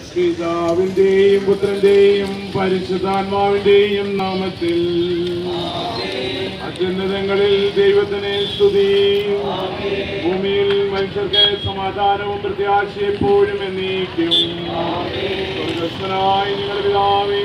പിതാവിന്റെയും പുത്രന്റെയും പരിശുദ്ധാത്മാവിന്റെയും നാമത്തിൽ അത്യുന്നതങ്ങളിൽ ദൈവത്തിനെ സ്തുതി ഭൂമിയിൽ മനുഷ്യർക്ക് സമാധാനവും പ്രത്യാശ എപ്പോഴും എന്നേക്കും സ്വർഗസ്ഥനായ നിങ്ങളുടെ പിതാവേ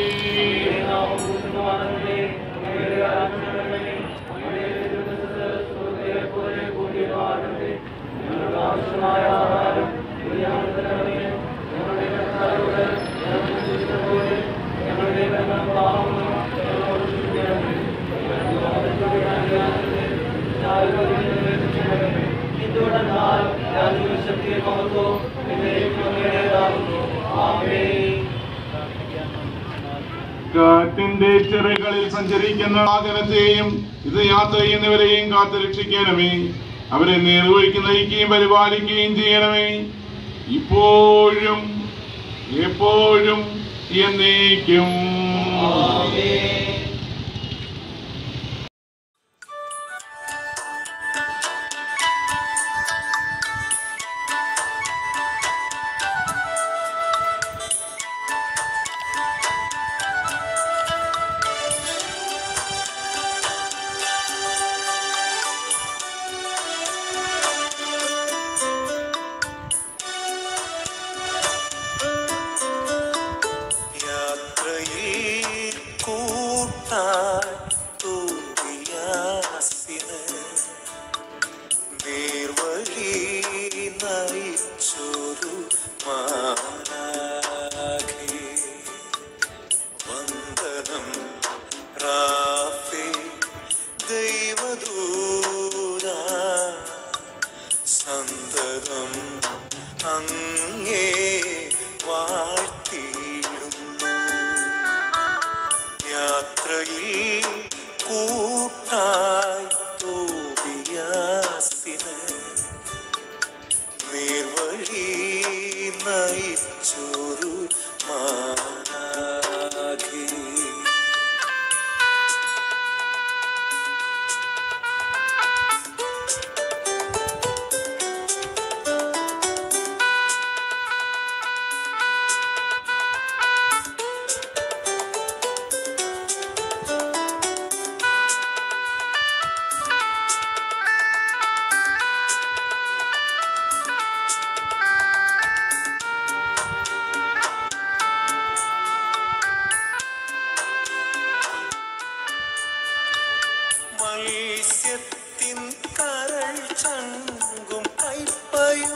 കാറ്റിന്റെ ചിറകളിൽ സഞ്ചരിക്കുന്ന വാഹനത്തെയും ഇത് യാത്ര ചെയ്യുന്നവരെയും കാത്തു രക്ഷിക്കണമേ അവരെ നേർവഴിക്ക് നയിക്കുകയും പരിപാലിക്കുകയും ചെയ്യണമേ ഇപ്പോഴും എപ്പോഴും എന്നേക്കും യാത്രയിൽ കൂട്ടാൻ തൂങ്ങിയാസിന് നേർവഴി നയിച്ചൊരു മാനാഘേ വന്ദനം റാഫേ ദൈവദൂത സന്തതം അങ്ങേ വാഴ്ത്തിയിടുന്നു യാത്രയിൽ കൂട്ടായി തോപിയാസിന് നേർവഴി നയിച്ചൊരു മാനാഘേ മത്സ്യത്തിൻ കരൾ ചങ്കും കൈപ്പയും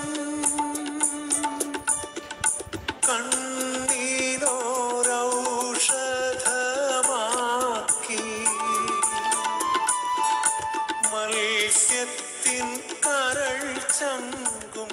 കണ്ണീരോരൗഷധമാക്കി മത്സ്യത്തിൻ കരൾ ചങ്കും